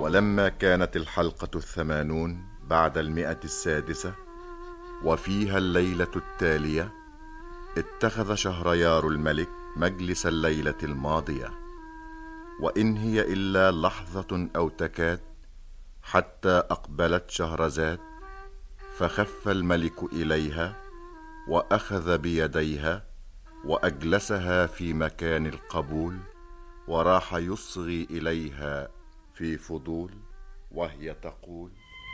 ولما كانت الحلقة الثمانون بعد المئة السادسة وفيها الليلة التالية اتخذ شهريار الملك مجلس الليلة الماضية وإن هي إلا لحظة أو تكاد حتى أقبلت شهرزاد فخف الملك إليها وأخذ بيديها وأجلسها في مكان القبول وراح يصغي إليها في فضول وهي تقول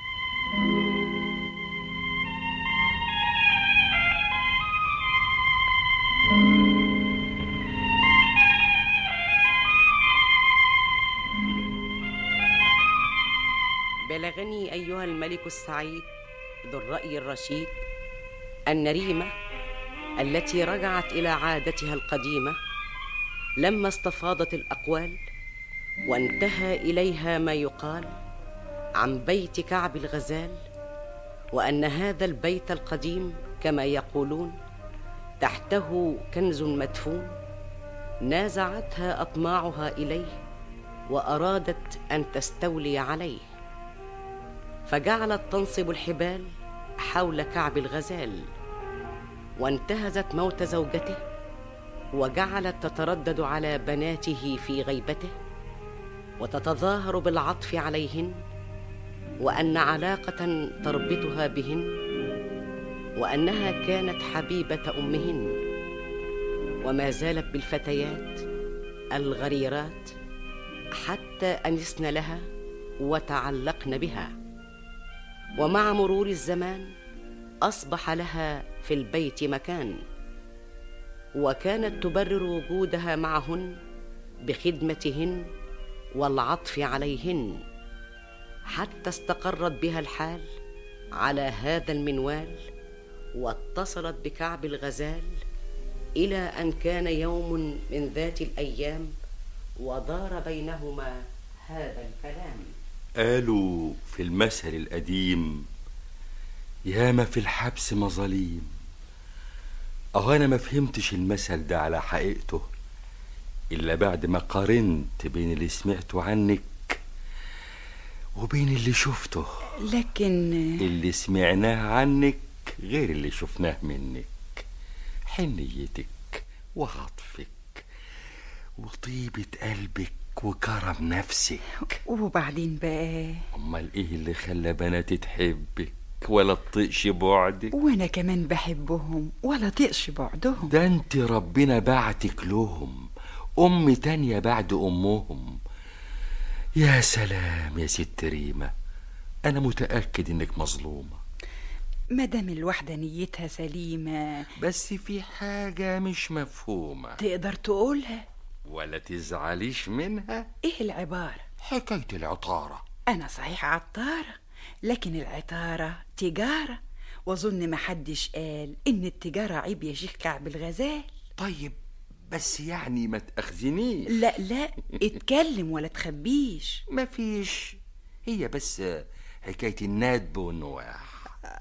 بلغني أيها الملك السعيد ذو الرأي الرشيد أن ريمة التي رجعت إلى عادتها القديمة لما استفاضت الأقوال وانتهى إليها ما يقال عن بيت كعب الغزال وأن هذا البيت القديم كما يقولون تحته كنز مدفون نازعتها أطماعها إليه وأرادت أن تستولي عليه فجعلت تنصب الحبال حول كعب الغزال وانتهزت موت زوجته وجعلت تتردد على بناته في غيبته وتتظاهر بالعطف عليهن وان علاقه تربطها بهن وانها كانت حبيبه امهن وما زالت بالفتيات الغريرات حتى انسن لها وتعلقن بها ومع مرور الزمان اصبح لها في البيت مكان وكانت تبرر وجودها معهن بخدمتهن والعطف عليهن حتى استقرت بها الحال على هذا المنوال واتصلت بكعب الغزال الى ان كان يوم من ذات الايام ودار بينهما هذا الكلام قالوا في المثل القديم ياما في الحبس مظاليم أهو أنا ما فهمتش المثل ده على حقيقته إلا بعد ما قارنت بين اللي سمعته عنك وبين اللي شفته لكن اللي سمعناه عنك غير اللي شفناه منك حنيتك وعطفك وطيبة قلبك وكرم نفسك وبعدين بقى أمال إيه اللي خلى بنات تحبك ولا تطيقش بعدك وانا كمان بحبهم ولا طيقش بعدهم ده انت ربنا بعتك لهم أم تانية بعد أمهم يا سلام يا ست ريمة أنا متأكد إنك مظلومة مادام الواحدة نيتها سليمة بس في حاجة مش مفهومة تقدر تقولها ولا تزعليش منها ايه العبارة حكاية العطارة انا صحيح عطارة لكن العطارة تجارة واظن محدش قال ان التجارة عيب يا شيخ كعب الغزال طيب بس يعني ما تأخذنيش لا لا اتكلم ولا تخبيش مفيش هي بس حكاية الندب والنواح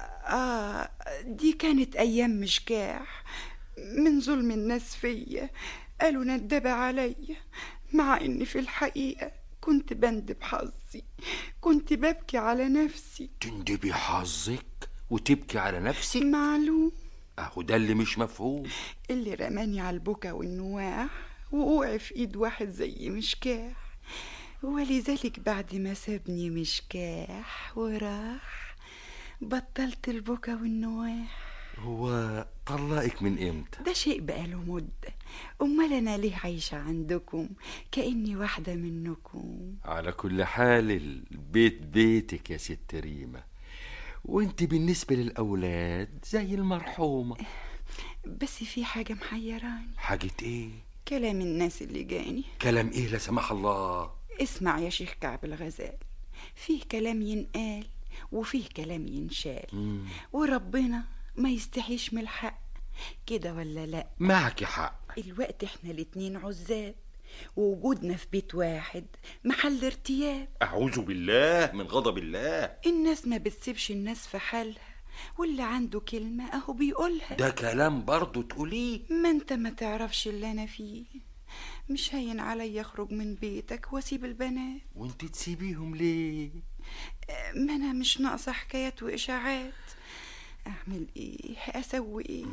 آه دي كانت أيام مشكاح من ظلم الناس فيا قالوا ندب عليا مع إني في الحقيقة كنت بندب حظي كنت ببكي على نفسي تندبي حظك وتبكي على نفسك معلوم اهو ده اللي مش مفهوم اللي رماني على البكا والنواح ووقع في ايد واحد زي مشكاح ولذلك بعد ما سابني مشكاح وراح بطلت البكا والنواح هو طلقك من امتى ده شيء بقاله مدة أمال أنا ليه عايشة عندكم كأني واحدة منكم على كل حال البيت بيتك يا ست ريمة وانت بالنسبة للأولاد زي المرحومة بس في حاجة محيراني حاجة ايه كلام الناس اللي جاني كلام ايه لا سمح الله اسمع يا شيخ كعب الغزال فيه كلام ينقال وفيه كلام ينشال مم. وربنا ما يستحيش من الحق كده ولا لا معك حق الوقت احنا الاتنين عزاب ووجودنا في بيت واحد محل ارتياب أعوذ بالله من غضب الله الناس ما بتسيبش الناس في حالها واللي عنده كلمة اهو بيقولها ده كلام برضو تقوليه ما انت ما تعرفش اللي انا فيه مش هين علي اخرج من بيتك واسيب البنات وانت تسيبيهم ليه ما انا مش ناقصه حكايات واشاعات اعمل ايه اسوي ايه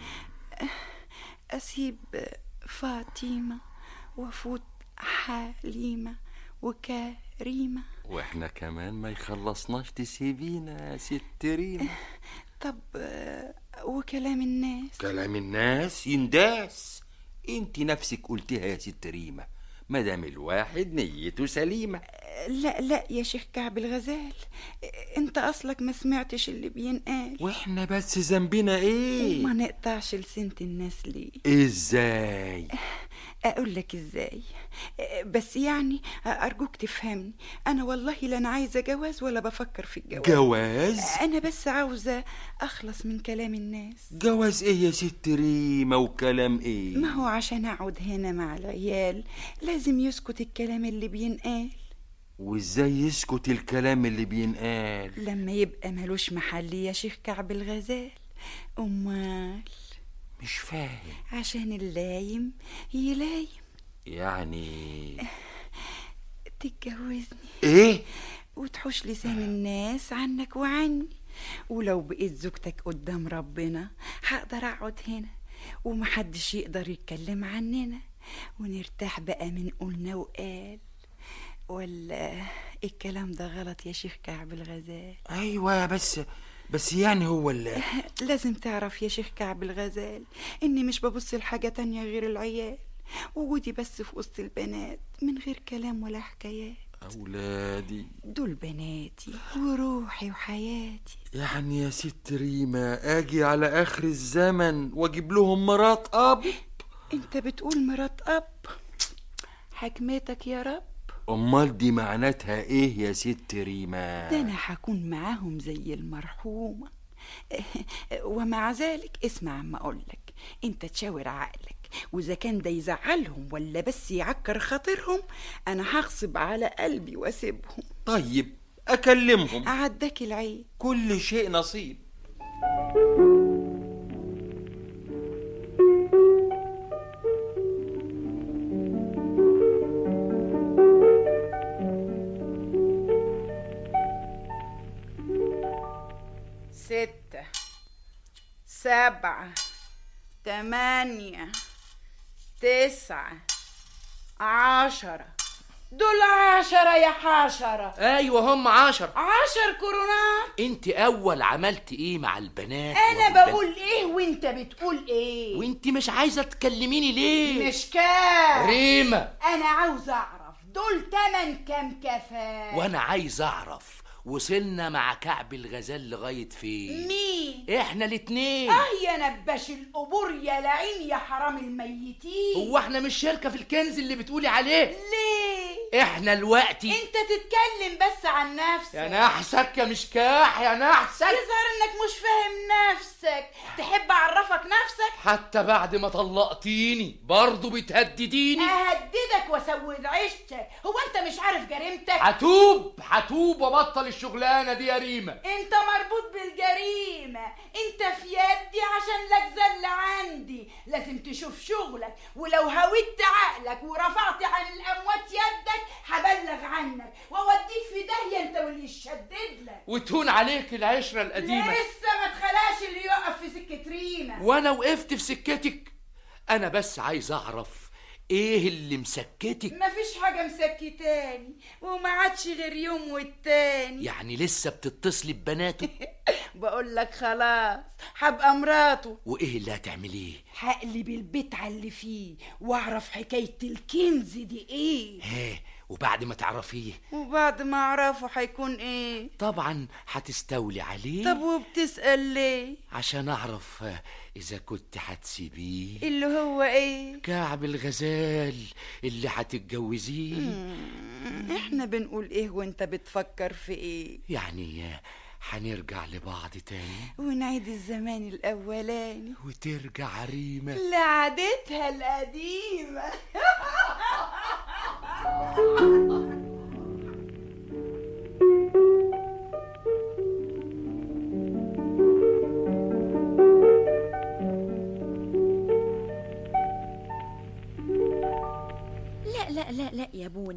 اسيب فاطمه وافوت حليمه وكريمه واحنا كمان ما يخلصناش تسيبينا يا ست ريما طب آه، وكلام الناس كلام الناس ينداس انت نفسك قلتيها يا ست ريما مادام الواحد نيته سليمه لا لا يا شيخ كعب الغزال انت اصلك ما سمعتش اللي بينقال واحنا بس ذنبنا ايه وما نقطعش لسنة الناس ليه ازاي اقول لك ازاي بس يعني ارجوك تفهمني انا والله لا انا عايزه جواز ولا بفكر في الجواز جواز انا بس عاوزه اخلص من كلام الناس جواز ايه يا ست ريما وكلام ايه ما هو عشان اقعد هنا مع العيال لازم يسكت الكلام اللي بينقال وازاي يسكت الكلام اللي بينقال لما يبقى ملوش محل يا شيخ كعب الغزال امال مش فاهم عشان اللايم يلايم يعني تتجوزني ايه وتحوش لسان الناس عنك وعني ولو بقيت زوجتك قدام ربنا هقدر اقعد هنا ومحدش يقدر يتكلم عننا ونرتاح بقى من قلنا وقال ولا الكلام ده غلط يا شيخ كعب الغزال ايوه بس بس يعني هو اللي لازم تعرف يا شيخ كعب الغزال اني مش ببص لحاجة تانية غير العيال وجودي بس في وسط البنات من غير كلام ولا حكايات اولادي دول بناتي وروحي وحياتي يعني يا ست ريما اجي على اخر الزمن واجيب لهم مرات اب انت بتقول مرات اب حكمتك يا رب امال دي معناتها ايه يا ست ريما ده انا هكون معاهم زي المرحومة ومع ذلك اسمع عم اقولك انت تشاور عقلك واذا كان ده يزعلهم ولا بس يعكر خاطرهم انا هغصب على قلبي واسيبهم طيب اكلمهم اعدك العيب كل شيء نصيب ستة سبعة تمانية تسعة عشرة دول عشرة يا حشرة ايوه هم عشر عشر كورونات انت اول عملت ايه مع البنات انا والبنات؟ بقول ايه وانت بتقول ايه وانت مش عايزه تكلميني ليه مش كام ريما انا عاوز اعرف دول تمن كام كفايه وانا عايز اعرف وصلنا مع كعب الغزال لغايه فين مين احنا الاتنين اه يا نباش القبور يا لعين يا حرام الميتين هو احنا مش شركه في الكنز اللي بتقولي عليه ليه احنا الوقتي انت تتكلم بس عن نفسك يا نحسك يا مشكاح يا نحسك يظهر انك مش فاهم نفسك تحب اعرفك نفسك حتى بعد ما طلقتيني برضه بتهدديني اهددك واسود عيشتك هو انت مش عارف جريمتك هتوب هتوب وبطل الشغلانه دي يا ريما انت مربوط بالجريمة انت في يدي عشان لك زل عندي لازم تشوف شغلك ولو هويت عقلك ورفعت عن الاموات يدك هبلغ عنك واوديك في داهية انت واللي يشدد لك وتهون عليك العشره القديمه لسه ما اتخلاش اللي يقف في سكة ريما وانا وقفت في سكتك انا بس عايز اعرف ايه اللي مسكتك مفيش حاجة مسكتاني وما عادش غير يوم والتاني يعني لسه بتتصلي ببناته بقول لك خلاص هبقى مراته وايه اللي هتعمليه هقلب البيت على اللي فيه واعرف حكاية الكنز دي ايه ها وبعد ما تعرفيه وبعد ما اعرفه هيكون ايه طبعا هتستولي عليه طب وبتسأل ليه عشان اعرف آه، اذا كنت هتسيبيه اللي هو ايه كعب الغزال اللي هتتجوزيه احنا بنقول ايه وانت بتفكر في ايه يعني آه، هنرجع لبعض تاني ونعيد الزمان الاولاني وترجع ريما لعادتها القديمة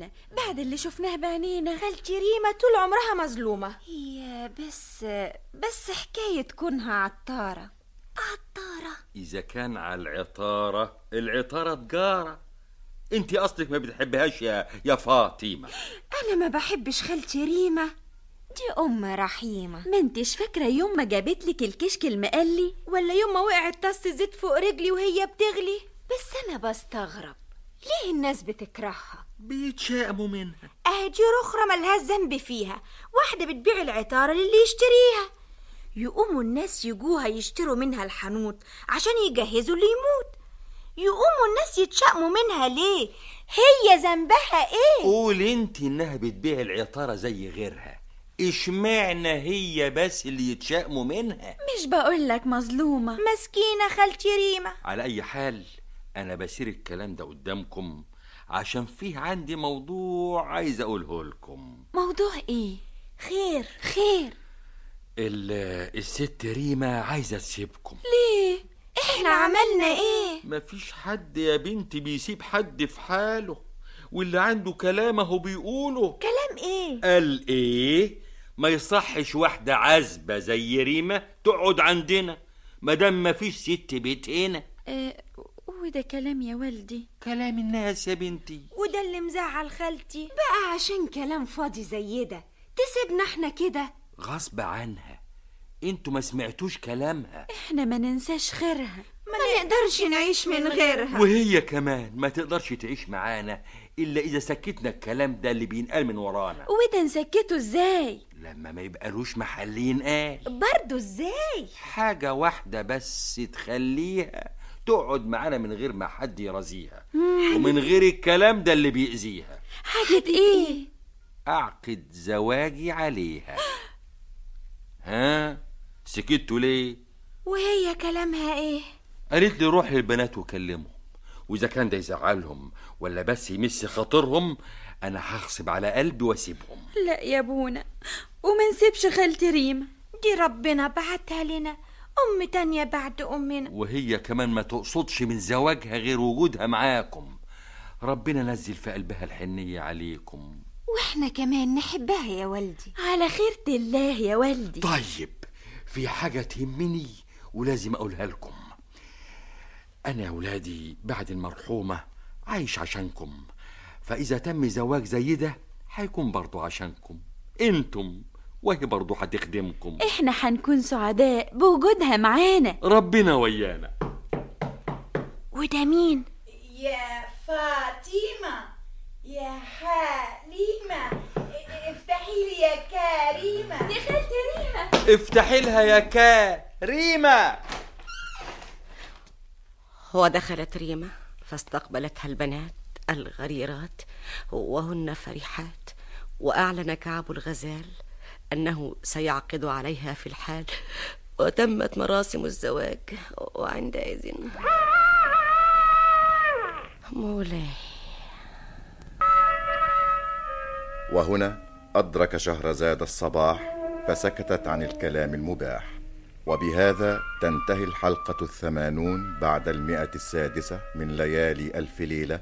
علينا بعد اللي شفناه بعينينا خالتي ريما طول عمرها مظلومة هي بس بس حكاية كونها عطارة عطارة إذا كان على العطارة العطارة تجارة انت أصلك ما بتحبهاش يا يا فاطمة أنا ما بحبش خالتي ريما دي أم رحيمة ما انتش فاكرة يوم ما جابت لك الكشك المقلي ولا يوم ما وقعت طاسة زيت فوق رجلي وهي بتغلي بس أنا بستغرب ليه الناس بتكرهها بيتشائموا منها اهي دي رخرة ملهاش ذنب فيها واحدة بتبيع العطارة للي يشتريها يقوموا الناس يجوها يشتروا منها الحانوت عشان يجهزوا اللي يموت يقوموا الناس يتشائموا منها ليه هي ذنبها ايه قول انت انها بتبيع العطارة زي غيرها اشمعنى هي بس اللي يتشائموا منها مش بقولك مظلومة مسكينة خالتي ريما على اي حال انا بسير الكلام ده قدامكم عشان فيه عندي موضوع عايز اقوله لكم موضوع ايه خير خير ال- الست ريما عايزة تسيبكم ليه احنا عملنا ايه مفيش حد يا بنتي بيسيب حد في حاله واللي عنده كلام اهو بيقوله كلام ايه قال ايه ما يصحش واحدة عزبة زي ريما تقعد عندنا مادام مفيش ست بيت هنا اه وده كلام يا والدي كلام الناس يا بنتي وده اللي مزعل خالتي بقى عشان كلام فاضي زي ده تسيبنا احنا كده غصب عنها انتوا ما سمعتوش كلامها احنا ما ننساش خيرها ما نقدرش نعيش من غيرها وهي كمان ما تقدرش تعيش معانا الا اذا سكتنا الكلام ده اللي بينقال من ورانا وده نسكته ازاي لما ما يبقالوش محل ينقال برضو ازاي حاجة واحدة بس تخليها تقعد معانا من غير ما حد يرازيها ومن غير الكلام ده اللي بيأذيها حاجة ايه أعقد زواجي عليها ها سكتوا ليه وهي كلامها ايه قالت لي روح للبنات وكلمهم وإذا كان ده يزعلهم ولا بس يمس خاطرهم أنا هغصب على قلبي وأسيبهم لا يا ابونا وما نسيبش خالتي ريما دي ربنا بعتها لنا ام تانية بعد امنا وهي كمان ما تقصدش من زواجها غير وجودها معاكم ربنا نزل في قلبها الحنية عليكم واحنا كمان نحبها يا والدي على خيرة الله يا والدي طيب في حاجة تهمني ولازم أقولها لكم أنا يا ولادي بعد المرحومة عايش عشانكم فإذا تم زواج زي ده هيكون برضو عشانكم انتم وهي برضو هتخدمكم احنا هنكون سعداء بوجودها معانا ربنا ويانا وده مين يا فاطمة يا حليمة افتحي لي يا كريمة دي خالتي ريما افتحي لها يا كريمة ودخلت ريما فاستقبلتها البنات الغريرات وهن فرحات واعلن كعب الغزال انه سيعقد عليها في الحال وتمت مراسم الزواج وعندئذ مولاي وهنا أدرك شهرزاد الصباح فسكتت عن الكلام المباح وبهذا تنتهي الحلقة الثمانون بعد المئة السادسة من ليالي ألف ليلة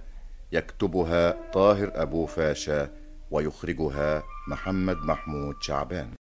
يكتبها طاهر أبو فاشا ويخرجها محمد محمود شعبان